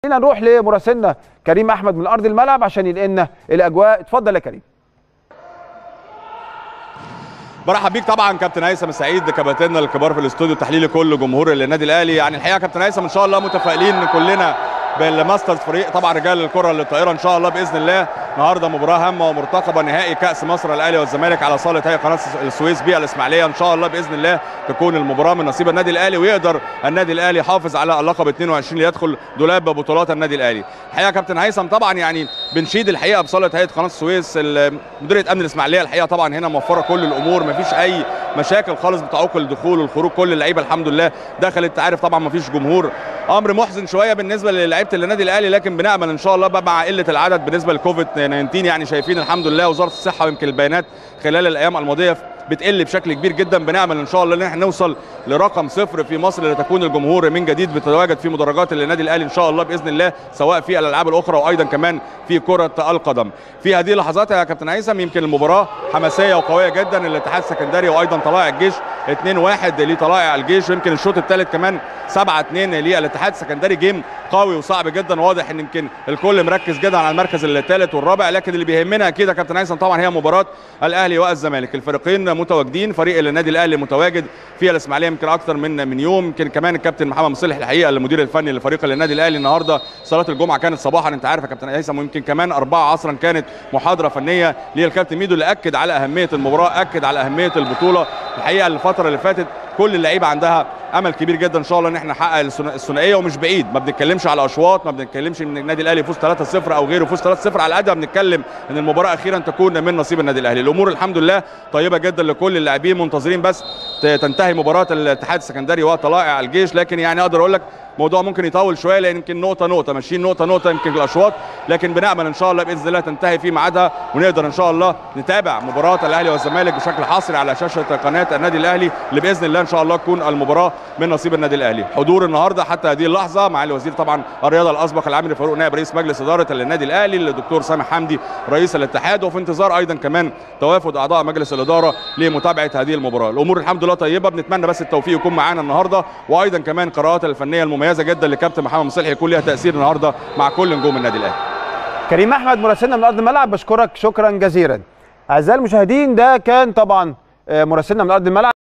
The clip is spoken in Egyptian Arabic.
خلينا نروح لمراسلنا كريم احمد من ارض الملعب عشان ينقلنا الاجواء اتفضل يا كريم برحب بيك طبعا كابتن هيثم سعيد كباتننا الكبار في الاستوديو التحليلي كل جمهور النادي الاهلي يعني الحقيقه كابتن هيثم ان شاء الله متفائلين كلنا بالماسترز فريق طبعا رجال الكره للطائره ان شاء الله باذن الله النهارده مباراه هامه ومرتقبه نهائي كاس مصر الاهلي والزمالك على صاله هيئه قناه السويس بيئه الاسماعيليه ان شاء الله باذن الله تكون المباراه من نصيب النادي الاهلي ويقدر النادي الاهلي يحافظ على اللقب 22 ليدخل دولاب بطولات النادي الاهلي الحقيقه كابتن هيثم طبعا يعني بنشيد الحقيقه بصاله هيئه قناه السويس مديريه امن الاسماعيليه الحقيقه طبعا هنا موفره كل الامور مفيش اي مشاكل خالص بتعوق الدخول والخروج كل اللعيبه الحمد لله دخلت عارف طبعا مفيش جمهور امر محزن شويه بالنسبه للعيبه النادي الاهلي لكن بنامل ان شاء الله بقى مع قله العدد بالنسبه لكوفيد 19 يعني شايفين الحمد لله وزاره الصحه ويمكن البيانات خلال الايام الماضيه بتقل بشكل كبير جدا بنامل ان شاء الله ان احنا نوصل لرقم صفر في مصر لتكون الجمهور من جديد بتتواجد في مدرجات النادي الاهلي ان شاء الله باذن الله سواء في الالعاب الاخرى وايضا كمان في كره القدم في هذه اللحظات يا كابتن هيثم يمكن المباراه حماسيه وقويه جدا الاتحاد السكندري وايضا طلائع الجيش 2 1 لطلائع الجيش يمكن الشوط الثالث كمان 7 2 للاتحاد السكندري جيم قوي وصعب جدا واضح ان يمكن الكل مركز جدا على المركز الثالث والرابع لكن اللي بيهمنا اكيد يا كابتن هيثم طبعا هي مباراه الاهلي والزمالك الفريقين متواجدين فريق النادي الاهلي متواجد في الاسماعيليه يمكن اكثر من من يوم يمكن كمان الكابتن محمد مصلح الحقيقه المدير الفني لفريق النادي الاهلي النهارده صلاه الجمعه كانت صباحا انت عارف يا كابتن هيثم ويمكن كمان 4 عصرا كانت محاضره فنيه للكابتن ميدو اللي اكد على اهميه المباراه اكد على اهميه البطوله الحقيقه الفتره اللي فاتت كل اللعيبه عندها امل كبير جدا ان شاء الله ان احنا نحقق الثنائيه ومش بعيد ما بنتكلمش على اشواط ما بنتكلمش ان النادي الاهلي يفوز 3-0 او غيره يفوز 3-0 على قد ما بنتكلم ان المباراه اخيرا تكون من نصيب النادي الاهلي الامور الحمد لله طيبه جدا لكل اللاعبين منتظرين بس تنتهي مباراه الاتحاد السكندري وطلائع الجيش لكن يعني اقدر اقول لك الموضوع ممكن يطول شويه لان يمكن نقطه نقطه ماشيين نقطه نقطه يمكن الاشواط لكن بنامل ان شاء الله باذن الله تنتهي في ميعادها ونقدر ان شاء الله نتابع مباراه الاهلي والزمالك بشكل حصري على شاشه قناه النادي الاهلي اللي باذن الله ان شاء الله تكون المباراه من نصيب النادي الاهلي حضور النهارده حتى هذه اللحظه مع الوزير طبعا الرياضه الاسبق العامل فاروق نائب رئيس مجلس اداره النادي الاهلي الدكتور سامح حمدي رئيس الاتحاد وفي انتظار ايضا كمان توافد اعضاء مجلس الاداره لمتابعه هذه المباراه الامور الحمد لله طيبه بنتمنى بس التوفيق يكون معانا النهارده وايضا كمان قراءات الفنيه المميزه جدا لكابتن محمد مصلحي يكون لها تاثير النهارده مع كل نجوم النادي الاهلي كريم احمد مراسلنا من ارض الملعب بشكرك شكرا جزيلا اعزائي المشاهدين ده كان طبعا مراسلنا من ارض الملعب